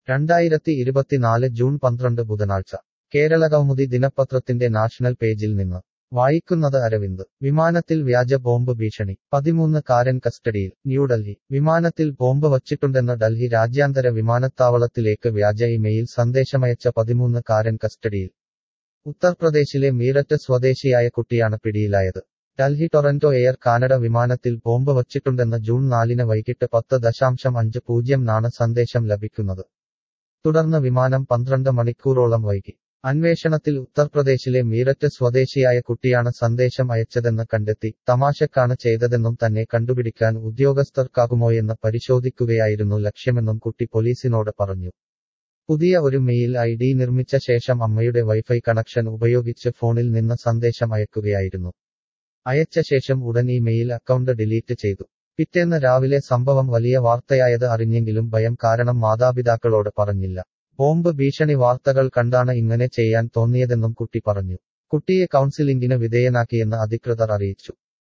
രണ്ടായിരത്തി ഇരുപത്തിനാല് ജൂൺ പന്ത്രണ്ട് ബുധനാഴ്ച കേരള കൗമുദി ദിനപത്രത്തിന്റെ നാഷണൽ പേജിൽ നിന്ന് വായിക്കുന്നത് അരവിന്ദ് വിമാനത്തിൽ വ്യാജ ബോംബ് ഭീഷണി പതിമൂന്ന് കാരൻ കസ്റ്റഡിയിൽ ന്യൂഡൽഹി വിമാനത്തിൽ ബോംബ് വച്ചിട്ടുണ്ടെന്ന് ഡൽഹി രാജ്യാന്തര വിമാനത്താവളത്തിലേക്ക് വ്യാജ ഇമെയിൽ സന്ദേശമയച്ച പതിമൂന്ന് കാരൻ കസ്റ്റഡിയിൽ ഉത്തർപ്രദേശിലെ മീററ്റ് സ്വദേശിയായ കുട്ടിയാണ് പിടിയിലായത് ഡൽഹി ടൊറന്റോ എയർ കാനഡ വിമാനത്തിൽ ബോംബ് വച്ചിട്ടുണ്ടെന്ന് ജൂൺ നാലിന് വൈകിട്ട് പത്ത് ദശാംശം അഞ്ച് പൂജ്യം നാണ് സന്ദേശം ലഭിക്കുന്നത് തുടർന്ന് വിമാനം പന്ത്രണ്ട് മണിക്കൂറോളം വൈകി അന്വേഷണത്തിൽ ഉത്തർപ്രദേശിലെ മീററ്റ് സ്വദേശിയായ കുട്ടിയാണ് സന്ദേശം അയച്ചതെന്ന് കണ്ടെത്തി തമാശക്കാണ് ചെയ്തതെന്നും തന്നെ കണ്ടുപിടിക്കാൻ ഉദ്യോഗസ്ഥർക്കാകുമോയെന്ന് പരിശോധിക്കുകയായിരുന്നു ലക്ഷ്യമെന്നും കുട്ടി പോലീസിനോട് പറഞ്ഞു പുതിയ ഒരു മെയിൽ ഐ ഡി നിർമ്മിച്ച ശേഷം അമ്മയുടെ വൈഫൈ കണക്ഷൻ ഉപയോഗിച്ച് ഫോണിൽ നിന്ന് സന്ദേശം അയക്കുകയായിരുന്നു അയച്ച ശേഷം ഉടൻ ഈ മെയിൽ അക്കൗണ്ട് ഡിലീറ്റ് ചെയ്തു പിറ്റേന്ന് രാവിലെ സംഭവം വലിയ വാർത്തയായത് അറിഞ്ഞെങ്കിലും ഭയം കാരണം മാതാപിതാക്കളോട് പറഞ്ഞില്ല ബോംബ് ഭീഷണി വാർത്തകൾ കണ്ടാണ് ഇങ്ങനെ ചെയ്യാൻ തോന്നിയതെന്നും കുട്ടി പറഞ്ഞു കുട്ടിയെ കൗൺസിലിംഗിന് വിധേയനാക്കിയെന്ന് അധികൃതർ അറിയിച്ചു